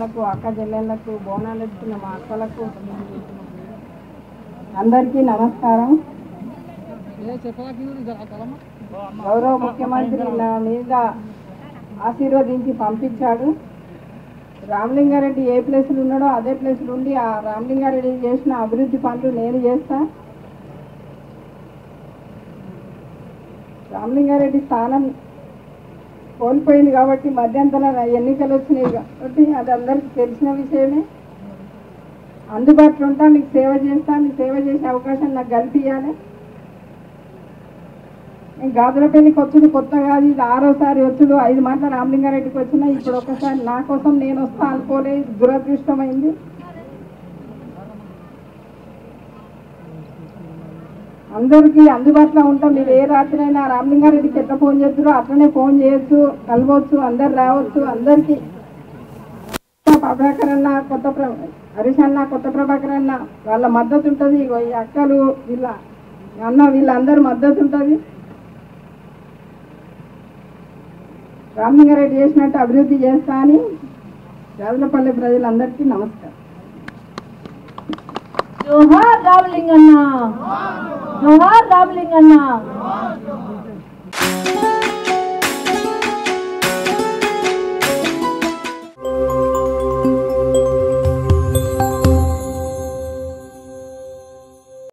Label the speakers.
Speaker 1: తమ్ముళ్లకు అక్క చెల్లెళ్ళకు బోనాలు ఎత్తుకున్న మా అక్కలకు అందరికీ నమస్కారం గౌరవ ముఖ్యమంత్రి నా మీద ఆశీర్వదించి పంపించాడు రామలింగారెడ్డి ఏ ప్లేస్లో ఉన్నాడో అదే ప్లేస్లో ఉండి ఆ రామలింగారెడ్డి చేసిన అభివృద్ధి పనులు నేను చేస్తా రామలింగారెడ్డి స్థానం కోల్పోయింది కాబట్టి మధ్యంతర ఎన్నికలు వచ్చినాయి కాబట్టి అది అందరికీ తెలిసిన విషయమే అందుబాటులో ఉంటా మీకు సేవ చేస్తా మీకు సేవ చేసే అవకాశం నాకు కల్పించాలి నేను గాజులపల్లికి వచ్చుడు కొత్త కాదు ఇది ఆరోసారి వచ్చుడు ఐదు మాటల రామలింగారెడ్డికి వచ్చిన ఇప్పుడు ఒకసారి నా కోసం నేను వస్తా అనుకోలే ఇది దురదృష్టమైంది అందరికీ అందుబాటులో ఉంటాం మీరు ఏ రాత్రి అయినా రామలింగారెడ్డికి ఎట్లా ఫోన్ చేస్తారో అట్లనే ఫోన్ చేయొచ్చు కలవచ్చు అందరు రావచ్చు అందరికీ ప్రభాకర్ అన్న కొత్త ప్ర హరీష్ అన్న కొత్త ప్రభాకర్ అన్న వాళ్ళ మద్దతు ఉంటుంది ఇగో ఈ అక్కలు వీళ్ళ అన్న వీళ్ళందరి మద్దతు ఉంటుంది రామలింగారెడ్డి చేసినట్టు అభివృద్ధి చేస్తా అని రాజులపల్లి ప్రజలందరికీ నమస్కారం
Speaker 2: జోహార్ రామలింగన్న జోహార్ రామలింగన్న